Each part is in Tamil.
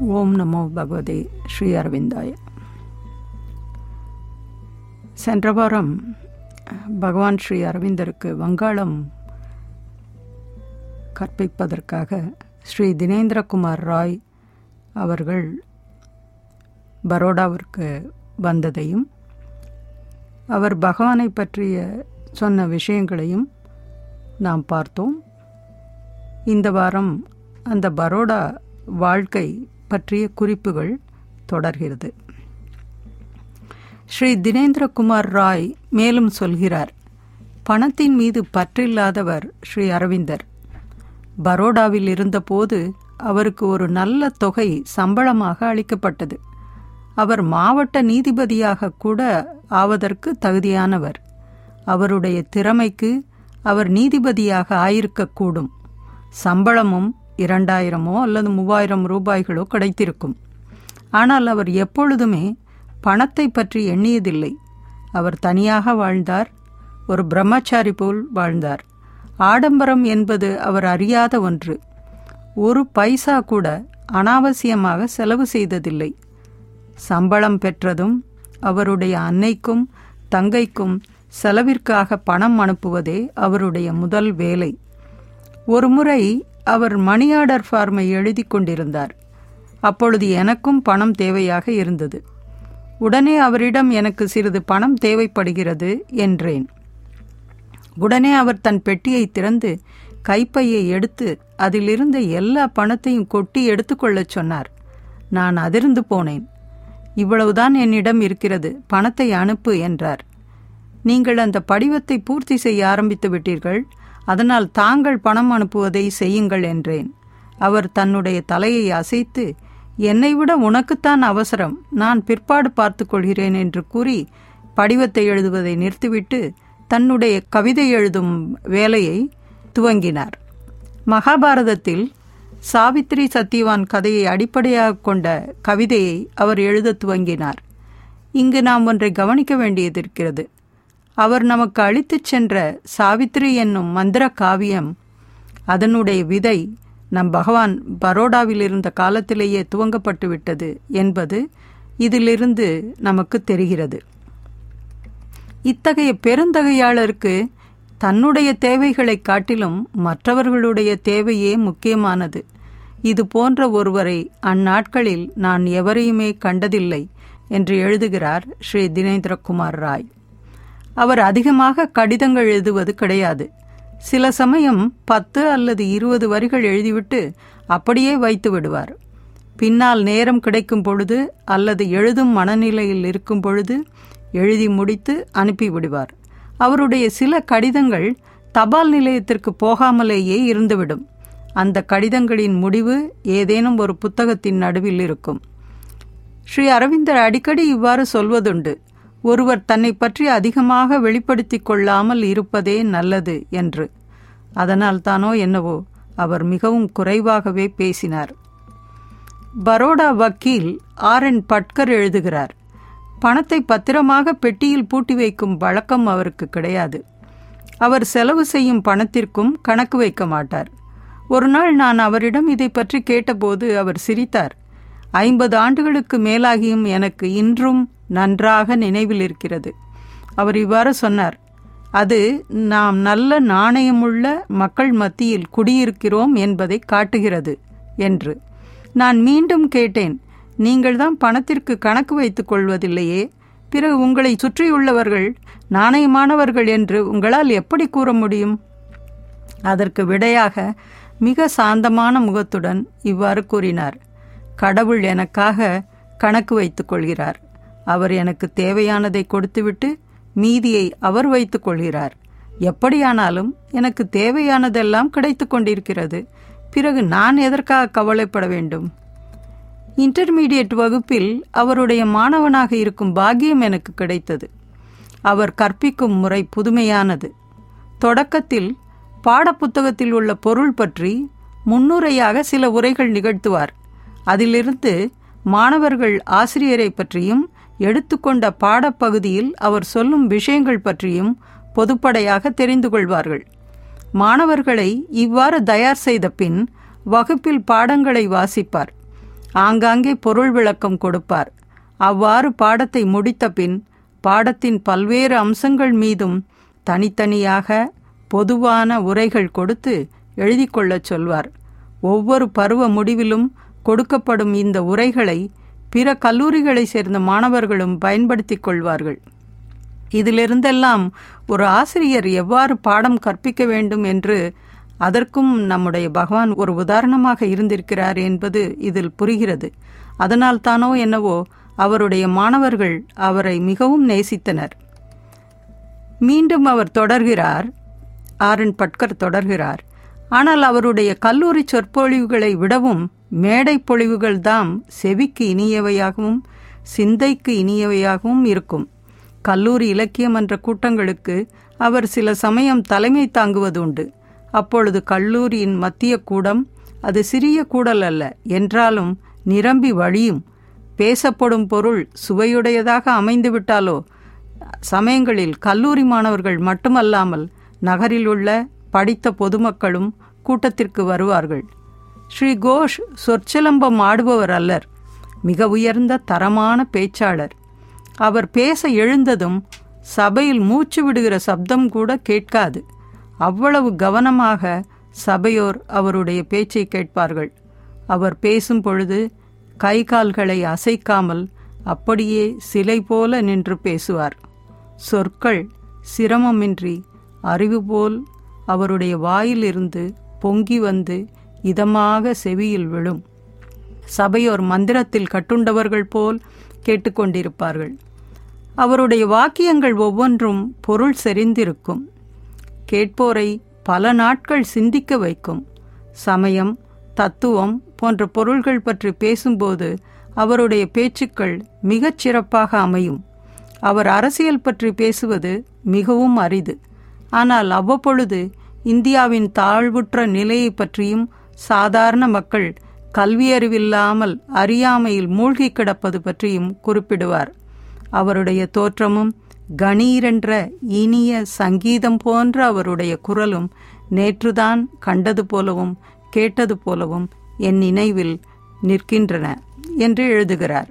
ஓம் நமோ பகவதே ஸ்ரீ அரவிந்தாய சென்ற வாரம் பகவான் ஸ்ரீ அரவிந்தருக்கு வங்காளம் கற்பிப்பதற்காக ஸ்ரீ தினேந்திரகுமார் ராய் அவர்கள் பரோடாவிற்கு வந்ததையும் அவர் பகவானை பற்றிய சொன்ன விஷயங்களையும் நாம் பார்த்தோம் இந்த வாரம் அந்த பரோடா வாழ்க்கை பற்றிய குறிப்புகள் தொடர்கிறது ஸ்ரீ தினேந்திரகுமார் ராய் மேலும் சொல்கிறார் பணத்தின் மீது பற்றில்லாதவர் ஸ்ரீ அரவிந்தர் பரோடாவில் இருந்தபோது அவருக்கு ஒரு நல்ல தொகை சம்பளமாக அளிக்கப்பட்டது அவர் மாவட்ட நீதிபதியாக கூட ஆவதற்கு தகுதியானவர் அவருடைய திறமைக்கு அவர் நீதிபதியாக ஆயிருக்கக்கூடும் சம்பளமும் இரண்டாயிரமோ அல்லது மூவாயிரம் ரூபாய்களோ கிடைத்திருக்கும் ஆனால் அவர் எப்பொழுதுமே பணத்தை பற்றி எண்ணியதில்லை அவர் தனியாக வாழ்ந்தார் ஒரு பிரம்மச்சாரி போல் வாழ்ந்தார் ஆடம்பரம் என்பது அவர் அறியாத ஒன்று ஒரு பைசா கூட அனாவசியமாக செலவு செய்ததில்லை சம்பளம் பெற்றதும் அவருடைய அன்னைக்கும் தங்கைக்கும் செலவிற்காக பணம் அனுப்புவதே அவருடைய முதல் வேலை ஒருமுறை அவர் மணி ஆர்டர் ஃபார்மை எழுதி கொண்டிருந்தார் அப்பொழுது எனக்கும் பணம் தேவையாக இருந்தது உடனே அவரிடம் எனக்கு சிறிது பணம் தேவைப்படுகிறது என்றேன் உடனே அவர் தன் பெட்டியை திறந்து கைப்பையை எடுத்து அதிலிருந்த எல்லா பணத்தையும் கொட்டி எடுத்துக்கொள்ளச் சொன்னார் நான் அதிர்ந்து போனேன் இவ்வளவுதான் என்னிடம் இருக்கிறது பணத்தை அனுப்பு என்றார் நீங்கள் அந்த படிவத்தை பூர்த்தி செய்ய ஆரம்பித்து விட்டீர்கள் அதனால் தாங்கள் பணம் அனுப்புவதை செய்யுங்கள் என்றேன் அவர் தன்னுடைய தலையை அசைத்து என்னை விட உனக்குத்தான் அவசரம் நான் பிற்பாடு பார்த்து கொள்கிறேன் என்று கூறி படிவத்தை எழுதுவதை நிறுத்திவிட்டு தன்னுடைய கவிதை எழுதும் வேலையை துவங்கினார் மகாபாரதத்தில் சாவித்ரி சத்யவான் கதையை அடிப்படையாக கொண்ட கவிதையை அவர் எழுத துவங்கினார் இங்கு நாம் ஒன்றை கவனிக்க வேண்டியதிருக்கிறது அவர் நமக்கு அளித்துச் சென்ற சாவித்ரி என்னும் மந்திர காவியம் அதனுடைய விதை நம் பகவான் பரோடாவில் இருந்த காலத்திலேயே துவங்கப்பட்டு விட்டது என்பது இதிலிருந்து நமக்கு தெரிகிறது இத்தகைய பெருந்தகையாளருக்கு தன்னுடைய தேவைகளை காட்டிலும் மற்றவர்களுடைய தேவையே முக்கியமானது இது போன்ற ஒருவரை அந்நாட்களில் நான் எவரையுமே கண்டதில்லை என்று எழுதுகிறார் ஸ்ரீ தினேந்திரகுமார் ராய் அவர் அதிகமாக கடிதங்கள் எழுதுவது கிடையாது சில சமயம் பத்து அல்லது இருபது வரிகள் எழுதிவிட்டு அப்படியே வைத்து விடுவார் பின்னால் நேரம் கிடைக்கும் பொழுது அல்லது எழுதும் மனநிலையில் இருக்கும் பொழுது எழுதி முடித்து அனுப்பிவிடுவார் அவருடைய சில கடிதங்கள் தபால் நிலையத்திற்கு போகாமலேயே இருந்துவிடும் அந்த கடிதங்களின் முடிவு ஏதேனும் ஒரு புத்தகத்தின் நடுவில் இருக்கும் ஸ்ரீ அரவிந்தர் அடிக்கடி இவ்வாறு சொல்வதுண்டு ஒருவர் தன்னை பற்றி அதிகமாக வெளிப்படுத்திக் கொள்ளாமல் இருப்பதே நல்லது என்று அதனால் தானோ என்னவோ அவர் மிகவும் குறைவாகவே பேசினார் பரோடா வக்கீல் ஆர் என் பட்கர் எழுதுகிறார் பணத்தை பத்திரமாக பெட்டியில் பூட்டி வைக்கும் வழக்கம் அவருக்கு கிடையாது அவர் செலவு செய்யும் பணத்திற்கும் கணக்கு வைக்க மாட்டார் ஒரு நாள் நான் அவரிடம் இதை பற்றி கேட்டபோது அவர் சிரித்தார் ஐம்பது ஆண்டுகளுக்கு மேலாகியும் எனக்கு இன்றும் நன்றாக நினைவில் இருக்கிறது அவர் இவ்வாறு சொன்னார் அது நாம் நல்ல நாணயமுள்ள மக்கள் மத்தியில் குடியிருக்கிறோம் என்பதை காட்டுகிறது என்று நான் மீண்டும் கேட்டேன் நீங்கள் தான் பணத்திற்கு கணக்கு வைத்துக் கொள்வதில்லையே பிறகு உங்களை சுற்றியுள்ளவர்கள் நாணயமானவர்கள் என்று உங்களால் எப்படி கூற முடியும் அதற்கு விடையாக மிக சாந்தமான முகத்துடன் இவ்வாறு கூறினார் கடவுள் எனக்காக கணக்கு வைத்துக் கொள்கிறார் அவர் எனக்கு தேவையானதை கொடுத்துவிட்டு மீதியை அவர் வைத்துக் கொள்கிறார் எப்படியானாலும் எனக்கு தேவையானதெல்லாம் கிடைத்து கொண்டிருக்கிறது பிறகு நான் எதற்காக கவலைப்பட வேண்டும் இன்டர்மீடியட் வகுப்பில் அவருடைய மாணவனாக இருக்கும் பாக்கியம் எனக்கு கிடைத்தது அவர் கற்பிக்கும் முறை புதுமையானது தொடக்கத்தில் பாடப்புத்தகத்தில் உள்ள பொருள் பற்றி முன்னுரையாக சில உரைகள் நிகழ்த்துவார் அதிலிருந்து மாணவர்கள் ஆசிரியரை பற்றியும் எடுத்துக்கொண்ட பாடப்பகுதியில் அவர் சொல்லும் விஷயங்கள் பற்றியும் பொதுப்படையாக தெரிந்து கொள்வார்கள் மாணவர்களை இவ்வாறு தயார் செய்த பின் வகுப்பில் பாடங்களை வாசிப்பார் ஆங்காங்கே பொருள் விளக்கம் கொடுப்பார் அவ்வாறு பாடத்தை முடித்த பின் பாடத்தின் பல்வேறு அம்சங்கள் மீதும் தனித்தனியாக பொதுவான உரைகள் கொடுத்து எழுதி கொள்ளச் சொல்வார் ஒவ்வொரு பருவ முடிவிலும் கொடுக்கப்படும் இந்த உரைகளை பிற கல்லூரிகளை சேர்ந்த மாணவர்களும் பயன்படுத்திக் கொள்வார்கள் இதிலிருந்தெல்லாம் ஒரு ஆசிரியர் எவ்வாறு பாடம் கற்பிக்க வேண்டும் என்று அதற்கும் நம்முடைய பகவான் ஒரு உதாரணமாக இருந்திருக்கிறார் என்பது இதில் புரிகிறது அதனால் தானோ என்னவோ அவருடைய மாணவர்கள் அவரை மிகவும் நேசித்தனர் மீண்டும் அவர் தொடர்கிறார் ஆரன் பட்கர் தொடர்கிறார் ஆனால் அவருடைய கல்லூரி சொற்பொழிவுகளை விடவும் மேடை பொழிவுகள்தாம் செவிக்கு இனியவையாகவும் சிந்தைக்கு இனியவையாகவும் இருக்கும் கல்லூரி இலக்கியம் என்ற கூட்டங்களுக்கு அவர் சில சமயம் தலைமை தாங்குவது உண்டு அப்பொழுது கல்லூரியின் மத்திய கூடம் அது சிறிய கூடல் அல்ல என்றாலும் நிரம்பி வழியும் பேசப்படும் பொருள் சுவையுடையதாக அமைந்துவிட்டாலோ சமயங்களில் கல்லூரி மாணவர்கள் மட்டுமல்லாமல் நகரில் உள்ள படித்த பொதுமக்களும் கூட்டத்திற்கு வருவார்கள் ஸ்ரீ கோஷ் சொற்சிலம்பம் ஆடுபவர் அல்லர் மிக உயர்ந்த தரமான பேச்சாளர் அவர் பேச எழுந்ததும் சபையில் மூச்சு விடுகிற சப்தம் கூட கேட்காது அவ்வளவு கவனமாக சபையோர் அவருடைய பேச்சை கேட்பார்கள் அவர் பேசும் பொழுது கை கால்களை அசைக்காமல் அப்படியே சிலை போல நின்று பேசுவார் சொற்கள் சிரமமின்றி அறிவு போல் அவருடைய வாயிலிருந்து பொங்கி வந்து இதமாக செவியில் விழும் சபையோர் மந்திரத்தில் கட்டுண்டவர்கள் போல் கேட்டுக்கொண்டிருப்பார்கள் அவருடைய வாக்கியங்கள் ஒவ்வொன்றும் பொருள் செறிந்திருக்கும் கேட்போரை பல நாட்கள் சிந்திக்க வைக்கும் சமயம் தத்துவம் போன்ற பொருள்கள் பற்றி பேசும்போது அவருடைய பேச்சுக்கள் மிகச் சிறப்பாக அமையும் அவர் அரசியல் பற்றி பேசுவது மிகவும் அரிது ஆனால் அவ்வப்பொழுது இந்தியாவின் தாழ்வுற்ற நிலையை பற்றியும் சாதாரண மக்கள் கல்வியறிவில்லாமல் அறியாமையில் மூழ்கி கிடப்பது பற்றியும் குறிப்பிடுவார் அவருடைய தோற்றமும் கணீரென்ற இனிய சங்கீதம் போன்ற அவருடைய குரலும் நேற்றுதான் கண்டது போலவும் கேட்டது போலவும் என் நினைவில் நிற்கின்றன என்று எழுதுகிறார்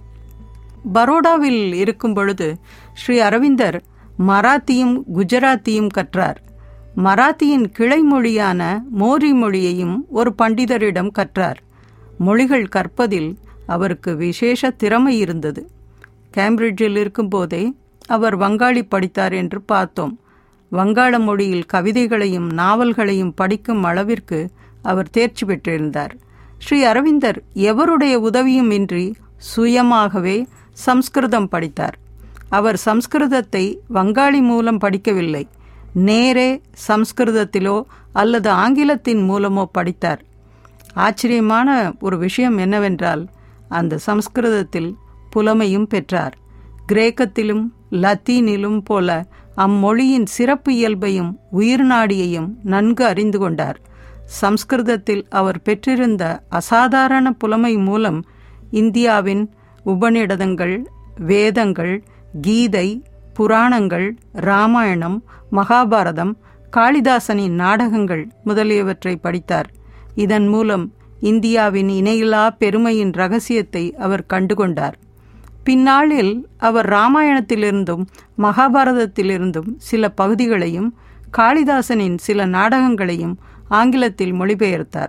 பரோடாவில் இருக்கும் பொழுது ஸ்ரீ அரவிந்தர் மராத்தியும் குஜராத்தியும் கற்றார் மராத்தியின் கிளை மொழியான மோரி மொழியையும் ஒரு பண்டிதரிடம் கற்றார் மொழிகள் கற்பதில் அவருக்கு விசேஷ திறமை இருந்தது கேம்பிரிட்ஜில் இருக்கும்போதே அவர் வங்காளி படித்தார் என்று பார்த்தோம் வங்காள மொழியில் கவிதைகளையும் நாவல்களையும் படிக்கும் அளவிற்கு அவர் தேர்ச்சி பெற்றிருந்தார் ஸ்ரீ அரவிந்தர் எவருடைய உதவியும் இன்றி சுயமாகவே சம்ஸ்கிருதம் படித்தார் அவர் சம்ஸ்கிருதத்தை வங்காளி மூலம் படிக்கவில்லை நேரே சம்ஸ்கிருதத்திலோ அல்லது ஆங்கிலத்தின் மூலமோ படித்தார் ஆச்சரியமான ஒரு விஷயம் என்னவென்றால் அந்த சம்ஸ்கிருதத்தில் புலமையும் பெற்றார் கிரேக்கத்திலும் லத்தீனிலும் போல அம்மொழியின் சிறப்பு இயல்பையும் உயிர்நாடியையும் நன்கு அறிந்து கொண்டார் சம்ஸ்கிருதத்தில் அவர் பெற்றிருந்த அசாதாரண புலமை மூலம் இந்தியாவின் உபநிடதங்கள் வேதங்கள் கீதை புராணங்கள் ராமாயணம் மகாபாரதம் காளிதாசனின் நாடகங்கள் முதலியவற்றை படித்தார் இதன் மூலம் இந்தியாவின் இணையில்லா பெருமையின் ரகசியத்தை அவர் கண்டுகொண்டார் பின்னாளில் அவர் ராமாயணத்திலிருந்தும் மகாபாரதத்திலிருந்தும் சில பகுதிகளையும் காளிதாசனின் சில நாடகங்களையும் ஆங்கிலத்தில் மொழிபெயர்த்தார்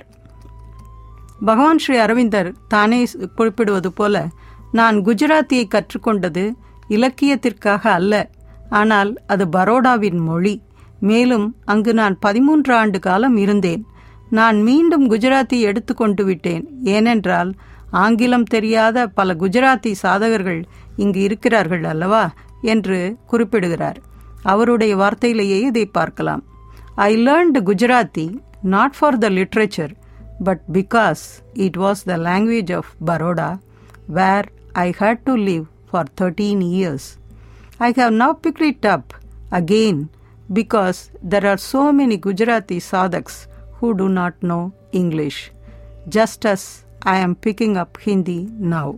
பகவான் ஸ்ரீ அரவிந்தர் தானே குறிப்பிடுவது போல நான் குஜராத்தியை கற்றுக்கொண்டது இலக்கியத்திற்காக அல்ல ஆனால் அது பரோடாவின் மொழி மேலும் அங்கு நான் பதிமூன்று ஆண்டு காலம் இருந்தேன் நான் மீண்டும் குஜராத்தி எடுத்துக்கொண்டு விட்டேன் ஏனென்றால் ஆங்கிலம் தெரியாத பல குஜராத்தி சாதகர்கள் இங்கு இருக்கிறார்கள் அல்லவா என்று குறிப்பிடுகிறார் அவருடைய வார்த்தையிலேயே இதை பார்க்கலாம் I learned Gujarati not for the literature but because it was the language of Baroda where I had to live for thirteen years I have now picked it up again because there are so many Gujarati sadhaks who do not know English, just as I am picking up Hindi now.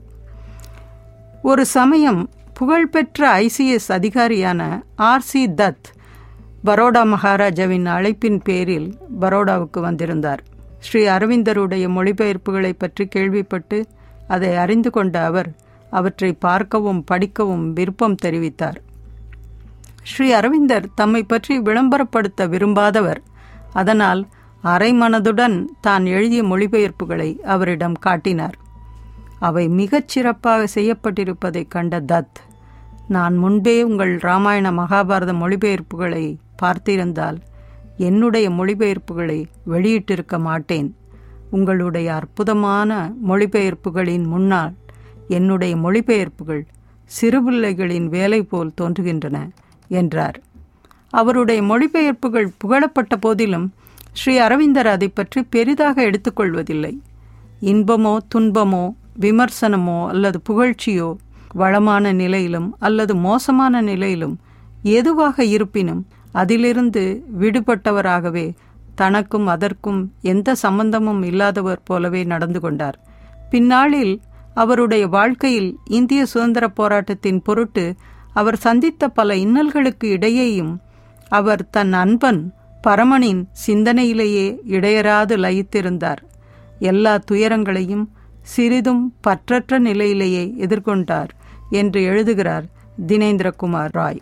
ஒரு சமயம் புகழ்பெற்ற ஐசிஎஸ் அதிகாரியான ஆர் சி தத் பரோடா மகாராஜாவின் அழைப்பின் பேரில் பரோடாவுக்கு வந்திருந்தார் ஸ்ரீ அரவிந்தருடைய மொழிபெயர்ப்புகளை பற்றி கேள்விப்பட்டு அதை அறிந்து கொண்ட அவர் அவற்றை பார்க்கவும் படிக்கவும் விருப்பம் தெரிவித்தார் ஸ்ரீ அரவிந்தர் தம்மை பற்றி விளம்பரப்படுத்த விரும்பாதவர் அதனால் அரை மனதுடன் தான் எழுதிய மொழிபெயர்ப்புகளை அவரிடம் காட்டினார் அவை மிகச் சிறப்பாக செய்யப்பட்டிருப்பதை கண்ட தத் நான் முன்பே உங்கள் ராமாயண மகாபாரத மொழிபெயர்ப்புகளை பார்த்திருந்தால் என்னுடைய மொழிபெயர்ப்புகளை வெளியிட்டிருக்க மாட்டேன் உங்களுடைய அற்புதமான மொழிபெயர்ப்புகளின் முன்னால் என்னுடைய மொழிபெயர்ப்புகள் சிறுபிள்ளைகளின் வேலை போல் தோன்றுகின்றன என்றார் அவருடைய மொழிபெயர்ப்புகள் புகழப்பட்ட போதிலும் ஸ்ரீ அரவிந்தர் அதை பற்றி பெரிதாக எடுத்துக்கொள்வதில்லை இன்பமோ துன்பமோ விமர்சனமோ அல்லது புகழ்ச்சியோ வளமான நிலையிலும் அல்லது மோசமான நிலையிலும் எதுவாக இருப்பினும் அதிலிருந்து விடுபட்டவராகவே தனக்கும் அதற்கும் எந்த சம்பந்தமும் இல்லாதவர் போலவே நடந்து கொண்டார் பின்னாளில் அவருடைய வாழ்க்கையில் இந்திய சுதந்திர போராட்டத்தின் பொருட்டு அவர் சந்தித்த பல இன்னல்களுக்கு இடையேயும் அவர் தன் அன்பன் பரமனின் சிந்தனையிலேயே இடையராது லயித்திருந்தார் எல்லா துயரங்களையும் சிறிதும் பற்றற்ற நிலையிலேயே எதிர்கொண்டார் என்று எழுதுகிறார் தினேந்திரகுமார் ராய்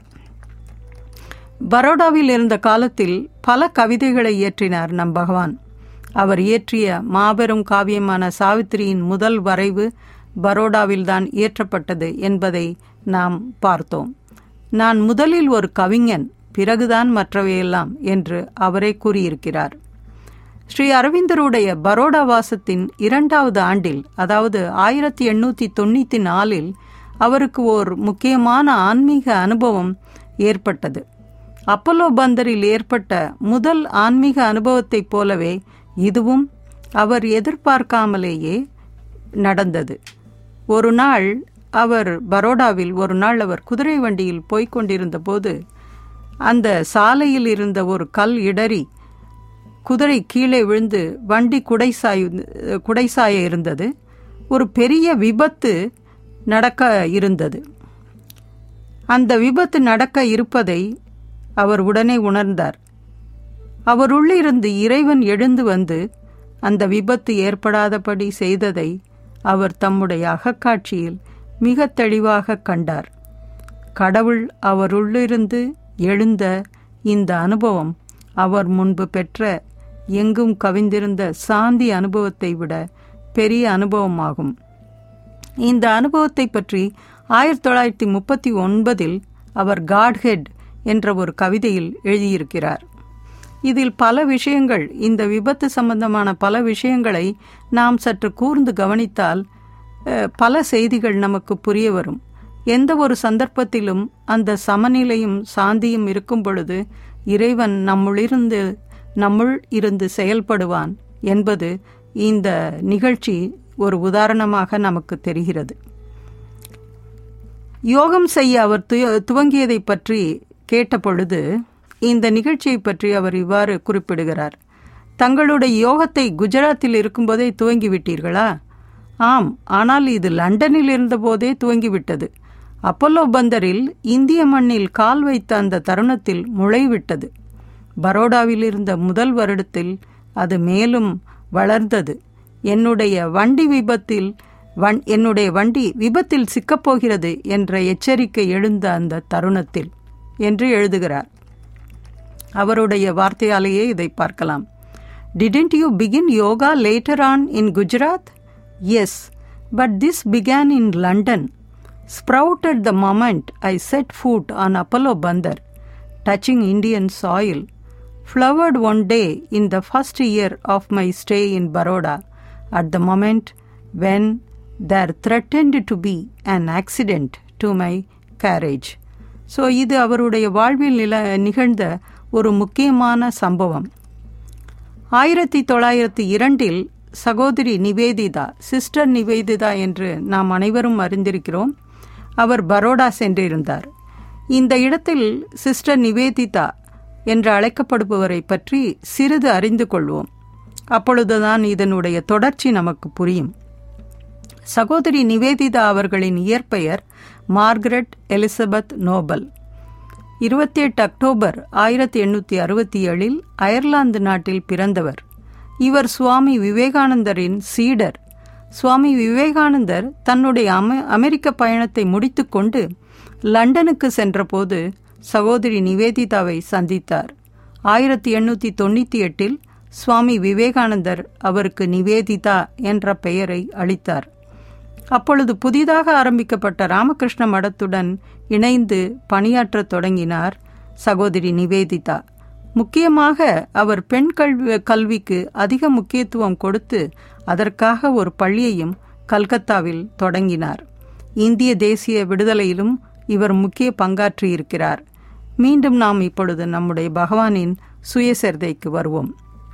பரோடாவில் இருந்த காலத்தில் பல கவிதைகளை இயற்றினார் நம் பகவான் அவர் இயற்றிய மாபெரும் காவியமான சாவித்திரியின் முதல் வரைவு பரோடாவில்தான் இயற்றப்பட்டது என்பதை நாம் பார்த்தோம் நான் முதலில் ஒரு கவிஞன் பிறகுதான் மற்றவையெல்லாம் என்று அவரே கூறியிருக்கிறார் ஸ்ரீ அரவிந்தருடைய பரோடா வாசத்தின் இரண்டாவது ஆண்டில் அதாவது ஆயிரத்தி எண்ணூற்றி தொண்ணூற்றி நாலில் அவருக்கு ஓர் முக்கியமான ஆன்மீக அனுபவம் ஏற்பட்டது அப்பல்லோ பந்தரில் ஏற்பட்ட முதல் ஆன்மீக அனுபவத்தைப் போலவே இதுவும் அவர் எதிர்பார்க்காமலேயே நடந்தது ஒரு நாள் அவர் பரோடாவில் ஒரு நாள் அவர் குதிரை வண்டியில் போய்க் கொண்டிருந்த போது அந்த சாலையில் இருந்த ஒரு கல் இடறி குதிரை கீழே விழுந்து வண்டி குடைசாய் குடைசாய இருந்தது ஒரு பெரிய விபத்து நடக்க இருந்தது அந்த விபத்து நடக்க இருப்பதை அவர் உடனே உணர்ந்தார் அவருள்ளிருந்து இறைவன் எழுந்து வந்து அந்த விபத்து ஏற்படாதபடி செய்ததை அவர் தம்முடைய அகக்காட்சியில் மிக தெளிவாக கண்டார் கடவுள் அவருள்ளிருந்து எழுந்த இந்த அனுபவம் அவர் முன்பு பெற்ற எங்கும் கவிந்திருந்த சாந்தி அனுபவத்தை விட பெரிய அனுபவமாகும் இந்த அனுபவத்தை பற்றி ஆயிரத்தி தொள்ளாயிரத்தி முப்பத்தி ஒன்பதில் அவர் காட்ஹெட் என்ற ஒரு கவிதையில் எழுதியிருக்கிறார் இதில் பல விஷயங்கள் இந்த விபத்து சம்பந்தமான பல விஷயங்களை நாம் சற்று கூர்ந்து கவனித்தால் பல செய்திகள் நமக்கு புரிய வரும் எந்த ஒரு சந்தர்ப்பத்திலும் அந்த சமநிலையும் சாந்தியும் இருக்கும் பொழுது இறைவன் நம்முளிருந்து நம்முள் இருந்து செயல்படுவான் என்பது இந்த நிகழ்ச்சி ஒரு உதாரணமாக நமக்கு தெரிகிறது யோகம் செய்ய அவர் துவங்கியதை பற்றி கேட்டபொழுது இந்த நிகழ்ச்சியை பற்றி அவர் இவ்வாறு குறிப்பிடுகிறார் தங்களுடைய யோகத்தை குஜராத்தில் இருக்கும்போதே துவங்கிவிட்டீர்களா ஆம் ஆனால் இது லண்டனில் இருந்தபோதே துவங்கிவிட்டது அப்பல்லோ பந்தரில் இந்திய மண்ணில் கால் வைத்த அந்த தருணத்தில் முளைவிட்டது பரோடாவில் இருந்த முதல் வருடத்தில் அது மேலும் வளர்ந்தது என்னுடைய வண்டி விபத்தில் வன் என்னுடைய வண்டி விபத்தில் சிக்கப்போகிறது என்ற எச்சரிக்கை எழுந்த அந்த தருணத்தில் என்று எழுதுகிறார் அவருடைய வார்த்தையாலேயே இதை பார்க்கலாம் didn't you begin yoga later on in Gujarat yes but this began in London sprouted the moment I set foot on Apollo Bandar, touching Indian soil, flowered one day in the first year of my stay in Baroda, at the moment when there threatened to be an accident to my carriage. So இது அவருடைய வாழ்வில் நில நிகழ்ந்த ஒரு முக்கியமான சம்பவம் ஆயிரத்தி தொள்ளாயிரத்தி இரண்டில் சகோதரி நிவேதிதா சிஸ்டர் நிவேதிதா என்று நாம் அனைவரும் அறிந்திருக்கிறோம் அவர் பரோடா சென்றிருந்தார் இந்த இடத்தில் சிஸ்டர் நிவேதிதா என்று அழைக்கப்படுபவரை பற்றி சிறிது அறிந்து கொள்வோம் அப்பொழுதுதான் இதனுடைய தொடர்ச்சி நமக்கு புரியும் சகோதரி நிவேதிதா அவர்களின் இயற்பெயர் மார்கரெட் எலிசபெத் நோபல் இருபத்தி எட்டு அக்டோபர் ஆயிரத்தி எண்ணூற்றி அறுபத்தி ஏழில் அயர்லாந்து நாட்டில் பிறந்தவர் இவர் சுவாமி விவேகானந்தரின் சீடர் சுவாமி விவேகானந்தர் தன்னுடைய அமெ அமெரிக்க பயணத்தை முடித்துக்கொண்டு லண்டனுக்கு சென்றபோது சகோதரி நிவேதிதாவை சந்தித்தார் ஆயிரத்தி எண்ணூற்றி தொண்ணூற்றி எட்டில் சுவாமி விவேகானந்தர் அவருக்கு நிவேதிதா என்ற பெயரை அளித்தார் அப்பொழுது புதிதாக ஆரம்பிக்கப்பட்ட ராமகிருஷ்ண மடத்துடன் இணைந்து பணியாற்றத் தொடங்கினார் சகோதரி நிவேதிதா முக்கியமாக அவர் பெண் கல்வி கல்விக்கு அதிக முக்கியத்துவம் கொடுத்து அதற்காக ஒரு பள்ளியையும் கல்கத்தாவில் தொடங்கினார் இந்திய தேசிய விடுதலையிலும் இவர் முக்கிய பங்காற்றியிருக்கிறார் மீண்டும் நாம் இப்பொழுது நம்முடைய பகவானின் சுயசரிதைக்கு வருவோம்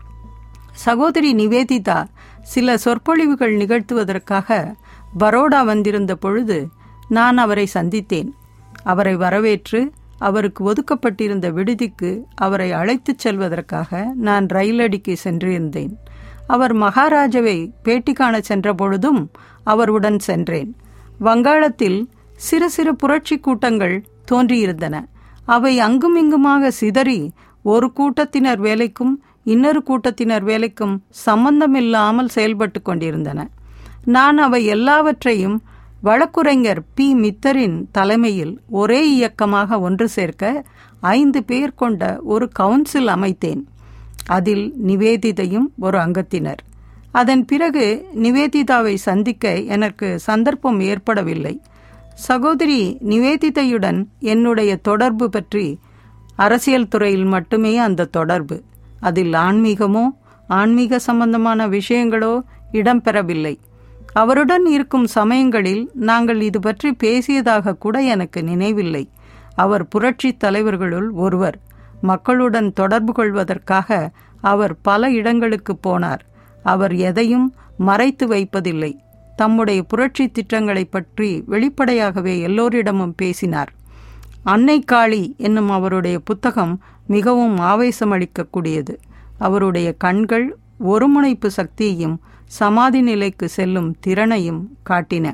சகோதரி நிவேதிதா சில சொற்பொழிவுகள் நிகழ்த்துவதற்காக பரோடா வந்திருந்த பொழுது நான் அவரை சந்தித்தேன் அவரை வரவேற்று அவருக்கு ஒதுக்கப்பட்டிருந்த விடுதிக்கு அவரை அழைத்துச் செல்வதற்காக நான் ரயிலடிக்கு சென்றிருந்தேன் அவர் மகாராஜாவை பேட்டி காண சென்ற பொழுதும் அவருடன் சென்றேன் வங்காளத்தில் சிறு சிறு புரட்சி கூட்டங்கள் தோன்றியிருந்தன அவை அங்குமிங்குமாக சிதறி ஒரு கூட்டத்தினர் வேலைக்கும் இன்னொரு கூட்டத்தினர் வேலைக்கும் சம்பந்தமில்லாமல் செயல்பட்டு கொண்டிருந்தன நான் அவை எல்லாவற்றையும் வழக்குரைஞர் பி மித்தரின் தலைமையில் ஒரே இயக்கமாக ஒன்று சேர்க்க ஐந்து பேர் கொண்ட ஒரு கவுன்சில் அமைத்தேன் அதில் நிவேதிதையும் ஒரு அங்கத்தினர் அதன் பிறகு நிவேதிதாவை சந்திக்க எனக்கு சந்தர்ப்பம் ஏற்படவில்லை சகோதரி நிவேதிதையுடன் என்னுடைய தொடர்பு பற்றி அரசியல் துறையில் மட்டுமே அந்த தொடர்பு அதில் ஆன்மீகமோ ஆன்மீக சம்பந்தமான விஷயங்களோ இடம்பெறவில்லை அவருடன் இருக்கும் சமயங்களில் நாங்கள் இது பற்றி பேசியதாக கூட எனக்கு நினைவில்லை அவர் புரட்சி தலைவர்களுள் ஒருவர் மக்களுடன் தொடர்பு கொள்வதற்காக அவர் பல இடங்களுக்கு போனார் அவர் எதையும் மறைத்து வைப்பதில்லை தம்முடைய புரட்சி திட்டங்களை பற்றி வெளிப்படையாகவே எல்லோரிடமும் பேசினார் அன்னை காளி என்னும் அவருடைய புத்தகம் மிகவும் ஆவேசமளிக்கக்கூடியது அவருடைய கண்கள் ஒருமுனைப்பு சக்தியையும் சமாதி நிலைக்கு செல்லும் திறனையும் காட்டின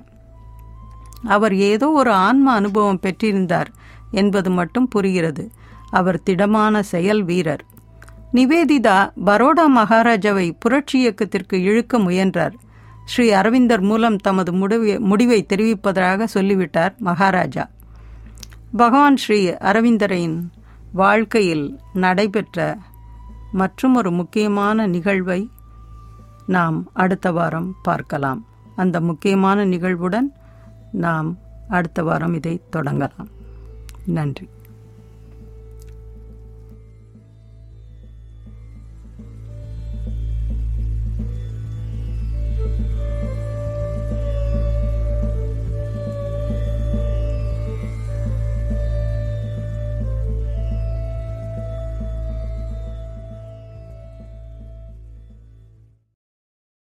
அவர் ஏதோ ஒரு ஆன்ம அனுபவம் பெற்றிருந்தார் என்பது மட்டும் புரிகிறது அவர் திடமான செயல் வீரர் நிவேதிதா பரோடா மகாராஜாவை புரட்சி இயக்கத்திற்கு இழுக்க முயன்றார் ஸ்ரீ அரவிந்தர் மூலம் தமது முடிவை முடிவை தெரிவிப்பதாக சொல்லிவிட்டார் மகாராஜா பகவான் ஸ்ரீ அரவிந்தரின் வாழ்க்கையில் நடைபெற்ற மற்றும் ஒரு முக்கியமான நிகழ்வை நாம் அடுத்த வாரம் பார்க்கலாம் அந்த முக்கியமான நிகழ்வுடன் நாம் அடுத்த வாரம் இதை தொடங்கலாம் நன்றி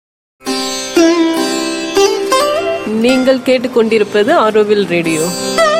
நீங்கள் கேட்டுக்கொண்டிருப்பது ஆரோவில் ரேடியோ